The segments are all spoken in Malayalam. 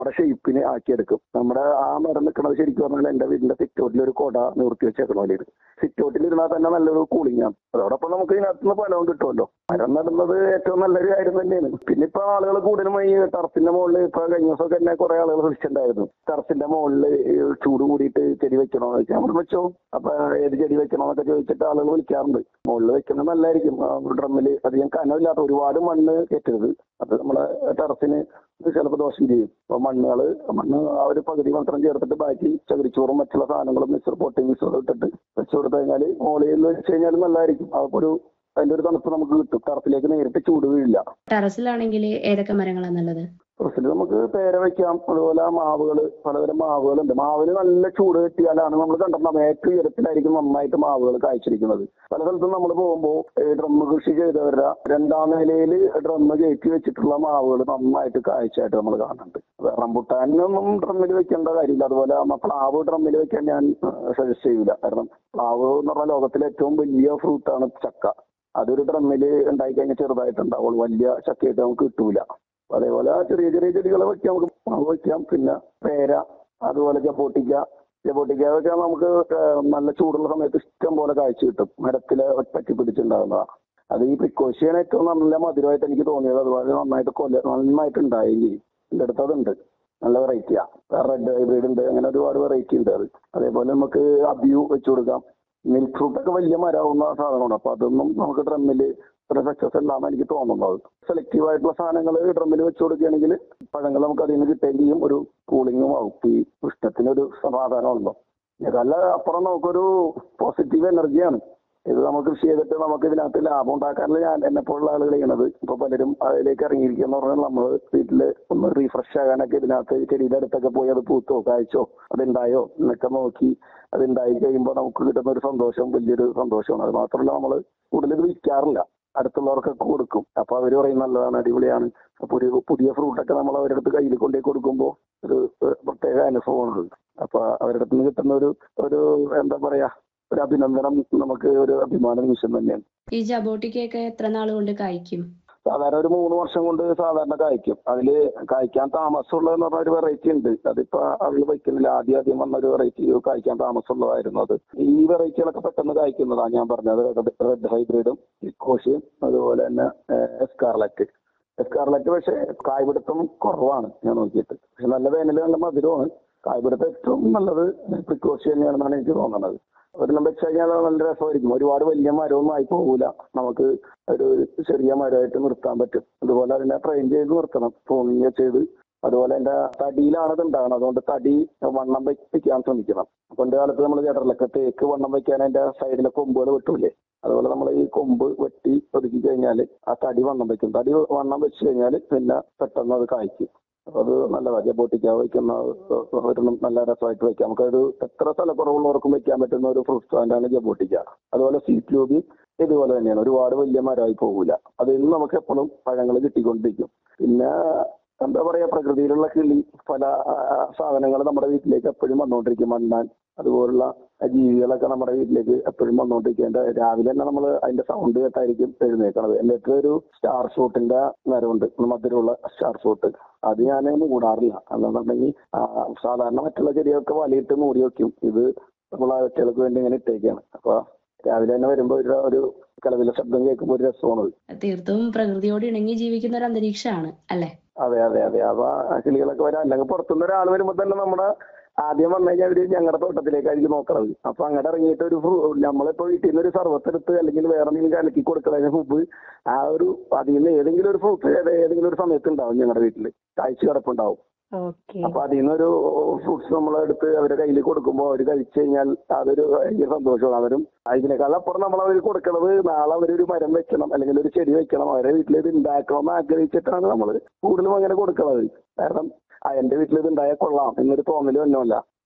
നമ്മുടെ ഷേപ്പിന് ആക്കിയെടുക്കും നമ്മുടെ ആ മരം നിൽക്കുന്നത് ശരിക്കും പറഞ്ഞാൽ എന്റെ വീടിന്റെ സിറ്റൗട്ടിൽ ഒരു കൊട നിർത്തി വെച്ചേക്കണ പോലെ ഇത് സിറ്റൗട്ടിൽ ഇരുന്നാൽ തന്നെ നല്ലൊരു കൂളിംഗ് ആണ് അതോടൊപ്പം നമുക്ക് ഇതിനകത്ത് നിന്ന് ഫലവും കിട്ടുമല്ലോ മരം നടുന്നത് ഏറ്റവും നല്ലൊരു കാര്യം തന്നെയാണ് പിന്നെ ഇപ്പൊ ആളുകൾ കൂടുതലും ഈ ടെറസിന്റെ മുകളിൽ ഇപ്പൊ കഴിഞ്ഞ ദിവസമൊക്കെ തന്നെ കുറെ ആളുകൾ വിളിച്ചിട്ടുണ്ടായിരുന്നു ടെറസിന്റെ മുകളിൽ ചൂട് കൂടിയിട്ട് ചെടി വെക്കണോ എന്ന് ചോദിച്ചാൽ നമ്മൾ വെച്ചോ അപ്പൊ ഏത് ചെടി വെക്കണോ എന്നൊക്കെ ചോദിച്ചിട്ട് ആളുകൾ വിളിക്കാറുണ്ട് മുകളിൽ വെക്കുന്നത് നല്ലതായിരിക്കും ഡ്രമ്മിൽ അധികം കനമില്ലാത്ത ഒരുപാട് മണ്ണ് കയറ്റരുത് അത് നമ്മളെ ടെറസിന് ചിലപ്പോൾ ദോഷം ചെയ്യും അപ്പൊ മണ്ണുകള് മണ്ണ് ആ ഒരു പകുതി മാത്രം ചേർത്തിട്ട് ബാക്കി ചകിരിച്ചോറും മറ്റുള്ള സാധനങ്ങളും മിക്സർ പൊട്ടി മിക്സർ ഇട്ടിട്ട് വെച്ച് കൊടുത്തു കഴിഞ്ഞാൽ മുകളിൽ വെച്ച് കഴിഞ്ഞാൽ നല്ലതായിരിക്കും അപ്പൊ ഒരു അതിന്റെ ഒരു തണുപ്പ് നമുക്ക് കിട്ടും ടെറസിലേക്ക് നേരിട്ട് ചൂട് വീഴില്ല ടെറസിലാണെങ്കിൽ ഏതൊക്കെ മരങ്ങളാണ് നല്ലത് ടെറസിൽ നമുക്ക് പേര വെക്കാം അതുപോലെ മാവുകള് പലതരം മാവുകളുണ്ട് മാവിന് നല്ല ചൂട് കിട്ടിയാലാണ് നമ്മൾ കണ്ടിട്ടുണ്ടാവും ഏറ്റവും ഉയരത്തിലായിരിക്കും നന്നായിട്ട് മാവുകൾ കായ്ച്ചിരിക്കുന്നത് പല സ്ഥലത്തും നമ്മൾ പോകുമ്പോൾ ഡ്രമ്മ് കൃഷി ചെയ്തവരുടെ രണ്ടാം നിലയിൽ ഡ്രമ്മ് കയറ്റി വെച്ചിട്ടുള്ള മാവുകൾ നന്നായിട്ട് കായ്ച്ചായിട്ട് നമ്മൾ കാണുന്നുണ്ട് റംബുട്ടാനൊന്നും ഡ്രമ്മിൽ വെക്കേണ്ട കാര്യമില്ല അതുപോലെ നമ്മ പ്ലാവ് ഡ്രമ്മിൽ വെക്കാൻ ഞാൻ സജസ്റ്റ് ചെയ്യൂല കാരണം പ്ലാവ് എന്ന് പറഞ്ഞാൽ ലോകത്തിലെ ഏറ്റവും വലിയ ഫ്രൂട്ടാണ് ചക്ക അതൊരു ഡ്രമ്മിൽ ഉണ്ടായി കഴിഞ്ഞാൽ ചെറുതായിട്ടുണ്ടാവുള്ളൂ വലിയ ചക്കയായിട്ട് നമുക്ക് കിട്ടൂല അതേപോലെ ചെറിയ ചെറിയ ചെടികൾ വെക്കാം നമുക്ക് മാവ് വെക്കാം പിന്നെ പേര അതുപോലെ ജപ്പോട്ടിക്ക ജപ്പോട്ടിക്ക ഒക്കെ നമുക്ക് ഏഹ് നല്ല ചൂടുള്ള സമയത്ത് ഇഷ്ടം പോലെ കാഴ്ച കിട്ടും മരത്തില് പറ്റി പിടിച്ചുണ്ടാകുന്നതാണ് അത് ഈ പ്രിക്കോഷിയാണ് ഏറ്റവും നല്ല മധുരമായിട്ട് എനിക്ക് തോന്നിയത് അതുപോലെ നന്നായിട്ട് കൊല്ല നന്നായിട്ട് ഉണ്ടായി എൻ്റെ അടുത്ത് അതുണ്ട് നല്ല വെറൈറ്റിയാ റെഡ് ഹൈബ്രിഡ് ഉണ്ട് അങ്ങനെ ഒരുപാട് വെറൈറ്റി ഉണ്ട് അത് അതേപോലെ നമുക്ക് അബ്യൂ വെച്ചു കൊടുക്കാം മിൽക്ക് ഫ്രൂട്ട് ഒക്കെ വലിയ മരമാവുന്ന സാധനമാണ് അപ്പൊ അതൊന്നും നമുക്ക് ഡ്രമ്മിൽ ഒരു സക്സസ് അല്ലാന്ന് എനിക്ക് തോന്നുന്നത് സെലക്റ്റീവ് ആയിട്ടുള്ള സാധനങ്ങൾ ഡ്രമ്മിൽ വെച്ച് കൊടുക്കുകയാണെങ്കിൽ പഴങ്ങൾ നമുക്ക് അതിൽ നിന്ന് കിട്ടുകയും ചെയ്യും ഒരു കൂളിങ്ങും ആവും ഈ ഉഷ്ണത്തിനൊരു സമാധാനമുണ്ടോ ഇതല്ല അപ്പുറം നമുക്കൊരു പോസിറ്റീവ് എനർജിയാണ് ഇത് നമുക്ക് കൃഷി ചെയ്തിട്ട് നമുക്ക് ഇതിനകത്ത് ലാഭം ഉണ്ടാക്കാനുള്ള ഞാൻ എന്നെ പോലുള്ള ആളുകൾ ചെയ്യണത് ഇപ്പൊ പലരും അതിലേക്ക് ഇറങ്ങിയിരിക്കുക എന്ന് പറഞ്ഞാൽ നമ്മൾ വീട്ടില് ഒന്ന് റീഫ്രഷ് ആകാനൊക്കെ ഇതിനകത്ത് ചെടിയുടെ അടുത്തൊക്കെ പോയി അത് പൂത്തോ കായ്ച്ചോ അതുണ്ടായോ എന്നൊക്കെ നോക്കി അത് ഉണ്ടായി കഴിയുമ്പോൾ നമുക്ക് കിട്ടുന്ന ഒരു സന്തോഷം വലിയൊരു സന്തോഷമാണ് അത് മാത്രമല്ല നമ്മൾ കൂടുതൽ ഇത് വിൽക്കാറില്ല അടുത്തുള്ളവർക്കൊക്കെ കൊടുക്കും അപ്പൊ അവർ പറയും നല്ലതാണ് അടിപൊളിയാണ് അപ്പൊ ഒരു പുതിയ ഫ്രൂട്ടൊക്കെ നമ്മൾ അവരുടെ അടുത്ത് കയ്യിൽ കൊണ്ടുപോയി കൊടുക്കുമ്പോൾ ഒരു ഏഹ്, പ്രത്യേക അനുഭവമാണ് അപ്പൊ അവരുടെ അടുത്ത് നിന്ന് കിട്ടുന്ന ഒരു ഒരു എന്താ പറയാ ഒരു അഭിനന്ദനം നമുക്ക് ഒരു അഭിമാന നിമിഷം തന്നെയാണ് ഈ ജബോട്ടിക്കൊക്കെ എത്ര നാൾ കൊണ്ട് കായ്ക്കും സാധാരണ ഒരു മൂന്ന് വർഷം കൊണ്ട് സാധാരണ കായ്ക്കും അതില് കായ്ക്കാൻ താമസമുള്ളതെന്ന് പറഞ്ഞ ഒരു വെറൈറ്റി ഉണ്ട് അതിപ്പോ അതിൽ വയ്ക്കുന്നില്ല ആദ്യം ആദ്യം വന്ന ഒരു വെറൈറ്റി കായ്ക്കാൻ താമസമുള്ളതായിരുന്നു അത് ഈ വെറൈറ്റികളൊക്കെ പെട്ടെന്ന് കായ്ക്കുന്നതാണ് ഞാൻ പറഞ്ഞത് റെഡ് ഹൈബ്രിഡും ഇക്കോഷിയും അതുപോലെ തന്നെ എസ്കാർലറ്റ് എസ്കാർലറ്റ് പക്ഷേ കായ്പിടുത്തം കുറവാണ് ഞാൻ നോക്കിയിട്ട് പക്ഷെ നല്ല വേനൽ നല്ല മധുരമാണ് കായ്പിടുത്തം ഏറ്റവും നല്ലത് പ്രിക്കോഷി തന്നെയാണെന്നാണ് എനിക്ക് തോന്നുന്നത് ഒരെണ്ണം വെച്ച് കഴിഞ്ഞാൽ നല്ല രസമായിരിക്കും ഒരുപാട് വലിയ മരമൊന്നും ആയി പോകൂല നമുക്ക് ഒരു ചെറിയ മരമായിട്ട് നിർത്താൻ പറ്റും അതുപോലെ അതിനെ ട്രെയിൻ ചെയ്ത് നിർത്തണം ഫോണിങ് ചെയ്ത് അതുപോലെ അതിന്റെ തടിയിലാണ് ഇത് ഉണ്ടാകുന്നത് അതുകൊണ്ട് തടി വണ്ണം വെപ്പിക്കാൻ ശ്രമിക്കണം പണ്ട് കാലത്ത് നമ്മൾ കേട്ടിട്ടില്ല തേക്ക് വണ്ണം വെക്കാൻ അതിന്റെ സൈഡിലെ കൊമ്പുകൾ വെട്ടൂലേ അതുപോലെ നമ്മൾ ഈ കൊമ്പ് വെട്ടി ഒതുക്കി കഴിഞ്ഞാൽ ആ തടി വണ്ണം വെക്കും തടി വണ്ണം വെച്ച് കഴിഞ്ഞാൽ പിന്നെ പെട്ടെന്ന് അത് കായ്ക്കും അപ്പൊ അത് നല്ലതാണ് ജബോട്ടിക്ക വയ്ക്കുന്ന ഒരെണ്ണം നല്ല രസമായിട്ട് വെക്കാം നമുക്കത് എത്ര സ്ഥലക്കുറവുള്ളവർക്കും വെക്കാൻ പറ്റുന്ന ഒരു ഫ്രൂട്ട് സ്റ്റാൻഡാണ് ജബോട്ടിക്ക അതുപോലെ സീറ്റ് ലൂബി ഇതുപോലെ തന്നെയാണ് ഒരുപാട് വലിയ മരമായി പോകില്ല അതിൽ നിന്ന് നമുക്ക് എപ്പോഴും പഴങ്ങൾ കിട്ടിക്കൊണ്ടിരിക്കും പിന്നെ എന്താ പറയാ പ്രകൃതിയിലുള്ള കിളി പല സാധനങ്ങൾ നമ്മുടെ വീട്ടിലേക്ക് എപ്പോഴും വന്നുകൊണ്ടിരിക്കും മണ്ണാൻ അതുപോലുള്ള ജീവികളൊക്കെ നമ്മുടെ വീട്ടിലേക്ക് എപ്പോഴും വന്നുകൊണ്ടിരിക്കേണ്ട രാവിലെ തന്നെ നമ്മൾ അതിന്റെ സൗണ്ട് കേട്ടായിരിക്കും എഴുന്നേക്കണത് എൻ്റെ അടുത്ത് ഒരു സ്റ്റാർ ഷൂട്ടിന്റെ മരമുണ്ട് മധുരമുള്ള സ്റ്റാർ ഷൂട്ട് അത് ഞാൻ മൂടാറില്ല അല്ലാന്നുണ്ടെങ്കിൽ ആ, സാധാരണ മറ്റുള്ള ചെടികൾക്ക് വലയിട്ട് മൂടി വെക്കും ഇത് നമ്മൾ ആ ഒറ്റകൾക്ക് വേണ്ടി ഇങ്ങനെ ഇട്ടേക്കാണ് അപ്പൊ രാവിലെ തന്നെ വരുമ്പോൾ ഒരു ഒരു കലവിലെ ശബ്ദം കേൾക്കുമ്പോൾ ഒരു രസമാണത് തീർത്തും പ്രകൃതിയോട് ഇണങ്ങി ജീവിക്കുന്ന ഒരു അന്തരീക്ഷമാണ് അല്ലെ അതെ അതെ അതെ അപ്പൊ ആ കിളികളൊക്കെ വരാം അല്ലെങ്കിൽ പുറത്തുനിന്ന് ഒരാൾ വരുമ്പോ തന്നെ നമ്മുടെ ആദ്യം വന്നു കഴിഞ്ഞാൽ അവര് ഞങ്ങളുടെ തോട്ടത്തിലേക്കായിരിക്കും നോക്കണത് അപ്പൊ അങ്ങോട്ട് ഇറങ്ങിയിട്ട് ഒരു ഫ്രൂ നമ്മളിപ്പോ വീട്ടിൽ നിന്ന് ഒരു സർവത്തെടുത്ത് അല്ലെങ്കിൽ വേറെ എന്തെങ്കിലും കലക്കി കൊടുക്കുന്നതിന് മുമ്പ് ആ ഒരു അതിൽ നിന്ന് ഏതെങ്കിലും ഒരു ഫ്രൂട്ട് ഏതെങ്കിലും ഒരു സമയത്ത് ഉണ്ടാവും ഞങ്ങളുടെ വീട്ടിൽ കാഴ്ച കിടപ്പുണ്ടാവും ഓക്കെ അപ്പൊ അതിൽ നിന്നൊരു ഫ്രൂട്ട്സ് നമ്മളെടുത്ത് അവരുടെ കയ്യിൽ കൊടുക്കുമ്പോൾ അവർ കഴിച്ചു കഴിഞ്ഞാൽ അതൊരു ഭയങ്കര സന്തോഷമാണ് അവരും അതിനേക്കാൾ അപ്പുറം നമ്മൾ അവർ കൊടുക്കണത് നാളെ അവരൊരു മരം വെക്കണം അല്ലെങ്കിൽ ഒരു ചെടി വെക്കണം അവരെ വീട്ടിൽ ഇത് ഉണ്ടാക്കണം എന്ന് ആഗ്രഹിച്ചിട്ടാണ് നമ്മൾ കൂടുതലും അങ്ങനെ കൊടുക്കണത് കാരണം ആ എന്റെ വീട്ടിൽ ഇത് ഉണ്ടായാൽ കൊള്ളാം എന്നൊരു തോന്നൽ ഒന്നുമല്ല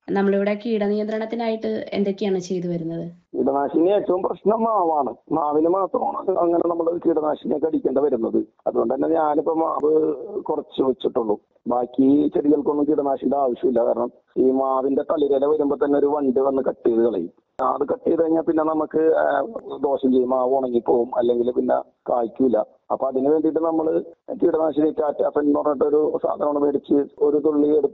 നമ്മളിവിടെ കീടനിയന്ത്രണത്തിനായിട്ട് എന്തൊക്കെയാണ് ചെയ്തു വരുന്നത് കീടനാശിനി ഏറ്റവും പ്രശ്നം മാവാണ് മാവിന് മാത്രമാണ് അങ്ങനെ നമ്മൾ കീടനാശിനിയൊക്കെ അടിക്കേണ്ടി വരുന്നത് അതുകൊണ്ട് തന്നെ ഞാനിപ്പോ മാവ് കുറച്ച് വെച്ചിട്ടുള്ളൂ ബാക്കി ചെടികൾക്കൊന്നും കീടനാശിനിയുടെ ആവശ്യമില്ല കാരണം ഈ മാവിന്റെ തളിരില വരുമ്പോ തന്നെ ഒരു വണ്ട് വന്ന് കട്ട് ചെയ്ത് കളയും അത് കട്ട് ചെയ്ത് കഴിഞ്ഞാൽ പിന്നെ നമുക്ക് ആ, ദോഷം ചെയ്യും മാവ് ഉണങ്ങിപ്പോവും അല്ലെങ്കിൽ പിന്നെ കായ്ക്കൂല അപ്പൊ അതിന് വേണ്ടിയിട്ട് നമ്മൾ കീടനാശിനി ടാറ്റാഫൻ എന്ന് പറഞ്ഞിട്ട് ഒരു സാധനമാണ് മേടിച്ച് ഒരു തുള്ളി എടുത്ത്